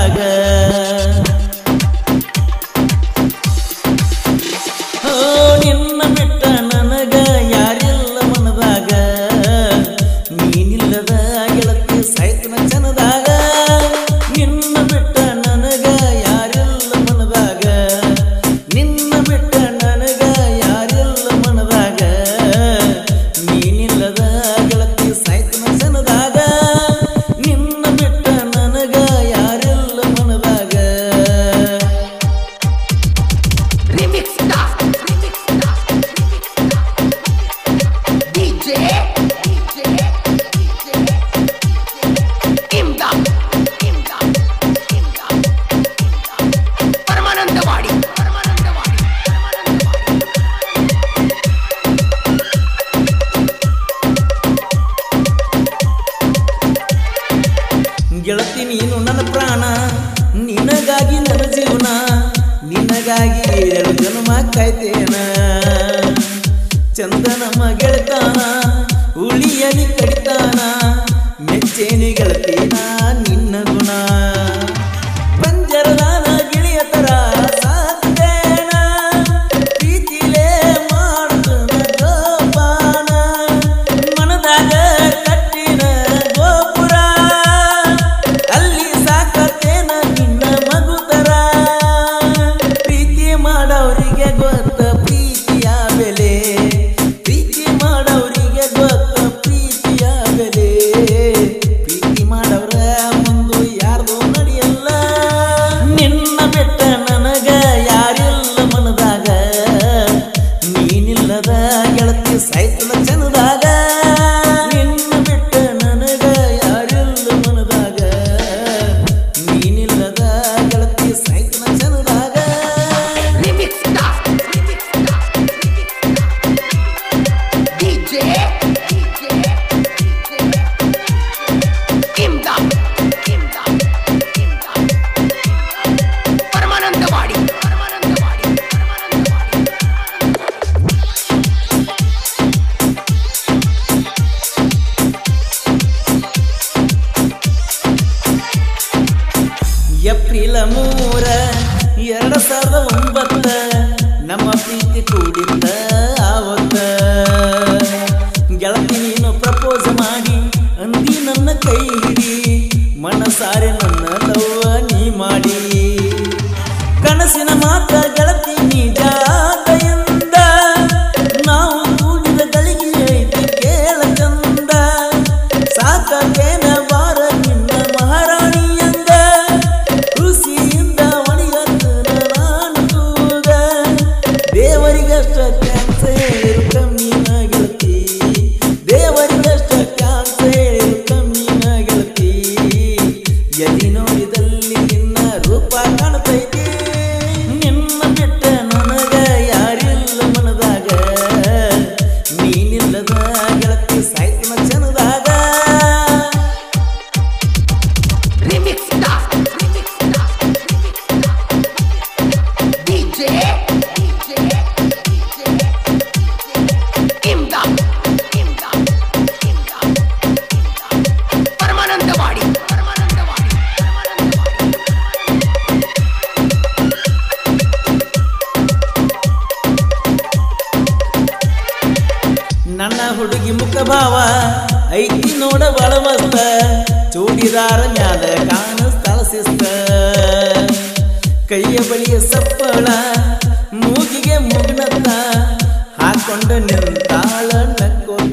ಮನದಾಗ ಓ ನಿನ್ನ ಬಿಟ್ಟ ನನಗ ಯಾರಿಲ್ಲ ಮನದಾಗ ನೀನಿಲ್ಲದ ಗೆಳತಿ ಸಾಯ್ತನ ಜನದಾಗ ನಿನ್ನ ಬಿಟ್ಟ ನನಗ ಯಾರಿಲ್ಲ ಮನದಾಗ ನಿನ್ನ ಬಿಟ್ಟ ನನಗ ಯಾರಿಲ್ಲ ಮನದಾಗ ನೀನಿಲ್ಲದ ಗೆಳತಿ ಸಾಯ್ತನ ಜನದಾಗ ನಿನ್ನ ಬಿಟ್ಟ ನನಗ ಯಾರಿಲ್ಲ ಮನದಾಗ Remix da, remix da, DJ, DJ, DJ, Imda, Imda, Imda, Paramanandawadi Paramanandawadi Paramanandawadi ಗೆಳತಿ ನೀನು ನನ್ನ ಪ್ರಾಣ ನಿನಗಾಗಿ ನನ್ನ ಜೀವನ ನಿನಗಾಗಿ ಎರಡು ಜನ್ಮ ಕಾಯ್ತೇನ ಚಂದ ನಮ್ಮ ಗೆಳತಾನ ಉಳಿಯಲಿ ಕಡಿತಾನ ಮೆಚ್ಚೇನಿ ಗೆಳತೀನ ನಿನ್ನ ಗುಣ ಪಂಜರದಾನ ಗಿಳಿಯ ತರ ಸಾಕ್ತೇನ ಪ್ರೀತಿಲೇ ಮಾಡುತ್ತನ ಜೋಪಾನ ಮನದಾಗ ಕಟ್ಟಿನ ಗೋಪುರ ಅಲ್ಲಿ ಸಾಕತ್ತೇನ ನಿನ್ನ ಮಗುತರ ಪ್ರೀತಿ ಮಾಡವ್ರಿಗೆ ಗೊತ್ತ ಪ್ರೀತಿಯ ಬೆಲೆ ಪ್ರೀತಿ ಮಾಡವ್ರಿಗೆ ಗೊತ್ತ ಪ್ರೀತಿಯ ಬೆಲೆ ಪ್ರೀತಿ ಮಾಡವ್ರ ಮುಂದು ಯಾರ್ದು ನಡೆಯಲ್ಲ ನಿನ್ನ ಬೆಟ್ಟ ನನಗ ಯಾರಿಲ್ಲ ಮನದಾಗ ನೀನಿಲ್ಲದ ಗೆಳತಿ ಸಾಯ್ತನ ಜನದಾಗ ನಿನ್ನ ಬಿಟ್ಟ ನನಗ ಯಾರಿಲ್ಲ ಮನದಾಗ ನೀನಿಲ್ಲದ ಗೆಳತಿ ಸಾಯ್ತನ ಜನದಾಗ Remix da, remix da, remix da. DJ, DJ, DJ, Imda, Imda, Imda. Paramanandawadi Paramanandawadi Paramanandawadi April ಮೂರ ಎರಡ್ ಸಾವಿರದ ಒಂಬತ್ತ ನಮ್ಮ ಪ್ರೀತಿ ಕೂಡಿದ್ದ ಆವತ್ತ ಗೆಳತಿ ನೀನು ಪ್ರಪೋಸ್ ಮಾಡಿ ಅಂದಿ ನನ್ನ ಕೈ ಹಿಡಿ ಮನಸಾರೆ ನನ್ನ ಲವ್ವ ನೀ ಮಾಡಿ ಕನಸಿನ ಮಾತ ಗೆಳತಿ ನಿಜ ದಯಿಂದ ನಾವು ಕೂಡಿದ ಗಳಿಗೆ ಐತಿ ಕೇಳ ಚಂದ ಸಾಕೇನ ಬಾರ ನಿನ್ನ ಮಹಾರಾಣಿಯಂದ ಖುಷಿಯಿಂದ ಒಣಿಯತ್ತನ ನಾನು ತೂಗ ದೇವರಿಗಷ್ಟ ಕ್ಯಾನ್ಸ ಹೇಳಿರು ಕಮ್ಮಿನ ಗೆಳತಿ ದೇವರಿಗಷ್ಟ ಕ್ಯಾನ್ಸ ಹೇಳಿರು ಕಮ್ಮಿನ ಗೆಳತಿ ಎಲ್ಲಿ ನೋಡಿದಲ್ಲಿ ನಿನ್ನ ರೂಪ ಕಾಣ್ತೈತಿ ನಿನ್ನ ಬಿಟ್ಟ ನನಗ ಯಾರಿಲ್ಲ ಮನದಾಗ ನೀನಿಲ್ಲದ ಗೆಳತಿ ಸಾಯ್ತನ ಜನದಾಗ Remix da, remix da, remix da. DJ, DJ, DJ, Imda, Imda, Imda, Imda. Paramanandawadi Paramanandawadi Paramanandawadi ನನ್ನ ಹುಡುಗಿ ಮುಖಭಾವ ಐತಿ ನೋಡ ಬಳಮಸ್ತ ಚೂಡಿದಾರ ಮ್ಯಾಲ ಕಾಣಿಸ್ತಾಳ ಶಿಸ್ತ ಕೈಯ ಬಳಿಯ ಸಪ್ಪಳ ಮೂಗಿಗೆ ಮುಗ್ನತ್ತ ಹಾಕೊಂಡ ನಿಂತಾಳ ನಕ್ಕೋತ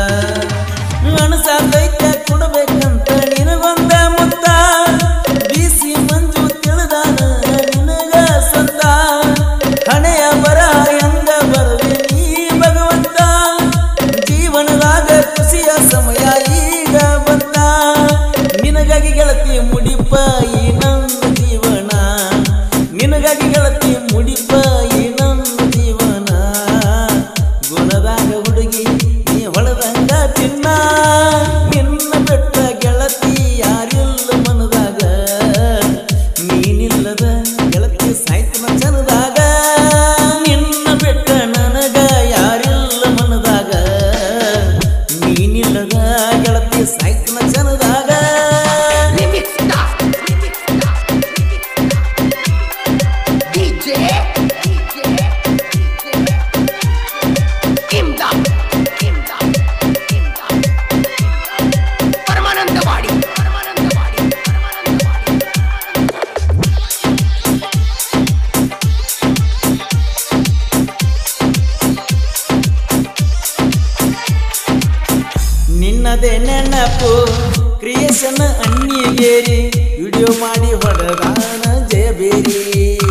ಅಣಸಾದೈತ ಕೊಡ್ಬೇಕಂತ ನಿನಗೊಂದ ಮುತ್ತ ಬಿಸಿ ಮಂಜು ತಿಳಿದಾನ ನಿನಗ ಸಂತ ಹಣೆಯ ಬರ ಎಂದ ಬರದೆ ನೀ ಭಗವಂತ ಜೀವನದಾಗ ಖುಷಿಯ ಸಮಯ ಈಗ ಬಂತ ನಿನಗಾಗಿ ಗೆಳತಿ ಮುಡಿಪ ಈ ನನ್ನ ಜೀವನ ನಿನಗಾಗಿ ಗೆಳತಿ ಮುಡಿಪ ಈ ನನ್ನ ಜೀವನ ಗುಣದಾಗ ಹುಡುಗಿ ಸಾಕು ಕ್ರಿಯೇಷನ್ ಅಣ್ಣಿಗೇರಿ ವಿಡಿಯೋ ಮಾಡಿ ಹೊಡೆದಾನ ಜಯಬೇರಿ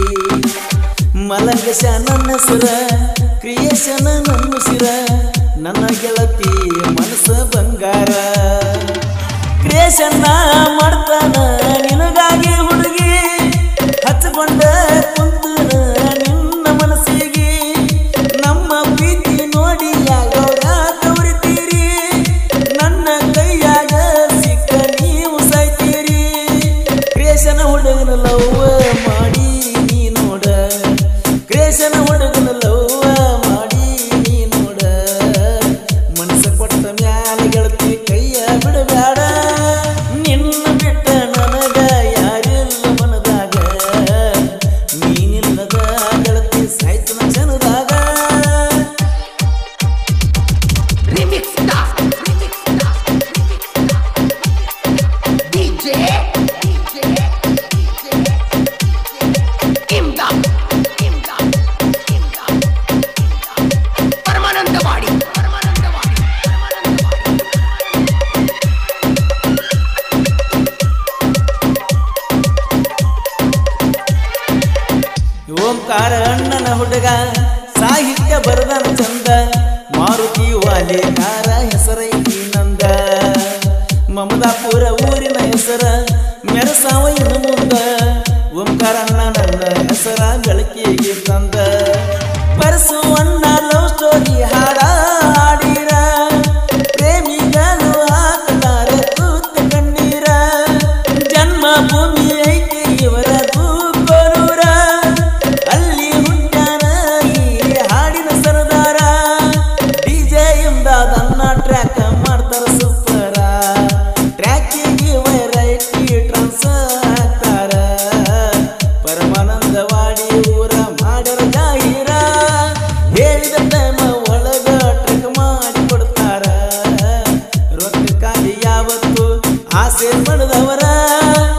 ಮಲಂಗಶ ನನ್ನ ಹೆಸರ ಕ್ರಿಯೇಷನ್ ನನ್ನ ಸಿರ ನನ್ನ ಗೆಳತಿ ಮನಸ್ಸ ಬಂಗಾರ ಕ್ರಿಯೇಷನ್ನ ಮಾಡ್ತಾನ ನಿನಗಾಗಿ ಹುಡುಗಿ ಹಚ್ಕೊಂಡ ಕುಂತನ ನಿನ್ನ ಮನಸ್ಸಿಗೆ ನಮ್ಮ ಪ್ರೀತಿ ನೋಡಿ ಯಾಗೌರ ತವರಿತೀರಿ ನನ್ನ ಕೈಯಾಗ ಸಿಕ್ಕ ನೀವು ಸಾಯ್ತೀರಿ ಕ್ರೇಷನ ಹುಡುಗನ ಲವ್ವ ಮಾಡಿ ನೀ ನೋಡ ಕ್ರೇಷನ ಹುಡುಗನ ಲವ್ವ ಮಾಡಿ ನೀ ನೋಡ ಮನಸ್ಸ ಕೊಟ್ಟ ಮ್ಯಾಲ ಗೆಳತಿ ಕೈಯ ಬಿಡಬೇಡ ನಿನ್ನ ಬಿಟ್ಟ ನನಗ ಯಾರಿಲ್ಲ ಮನದಾಗ ನೀನಿಲ್ಲದ ಗೆಳತಿ ಸಾಯ್ತನ ಜನದಾಗ Remix star. Remix star. DJ. DJ. DJ. Imdad. Imdad. Imdad. Paramanandawadi Paramanandawadi Paramanandawadi ಓಂಕಾರ ಅಣ್ಣನ ಹುಡುಗ ಸಾಹಿತ್ಯ ಬರದನ ಚಂದ ಮಾರುತಿ ವಾಲೇಕಾರ ಹೆಸರೈತಿ ನಂದ ಮಮದಾಪುರ ಊರಿನ ಹೆಸರ ಮೆರಸಾವ ಇನ್ನು ಮುಂದ ಓಂಕಾರ ಅಣ್ಣ ನನ್ನ ಹೆಸರ ಬೆಳಕಿಗೆ ತಂದ ಪರಸು ಅಣ್ಣ ಲವ್ ಸ್ಟೋರಿ ಹಾಡ ಹಾಡಿರ ಪ್ರೇಮಿಗಳು ಹಾಕಲಾರ ಕೂತ ಕಣ್ಣೀರ ಜನ್ಮ ಭೂಮಿ ಐತಿ ಇವರ ತೂಕೋರೂರ ಅಲ್ಲಿ ಹುಟ್ಟಾರ ಈ ಹಾಡಿನ ಸರದಾರ ಡಿಜೆ ಎಂದಾದನ್ನ ಟ್ರ್ಯಾಕ್ ಮಾಡ್ತಾರ ಸೂಪರ ಟ್ರ್ಯಾಕಿಗೆ ವೆರೈಟಿ ಟ್ರಾನ್ಸ್ ಹಾಕ್ತಾರ ಪರಮಾನಂದವಾಡಿ ಊರ ಮಾಡ್ಯಾರ ಜಾಹೀರ ಹೇಳಿದ ಟೈಮ್ ಒಳಗ ಟ್ರಕ್ ಮಾಡಿ ಕೊಡ್ತಾರ ರೊಕ್ಕಕ್ಕಾಗಿ ಯಾವತ್ತು ಆಸೆ ಪಡೆದವರ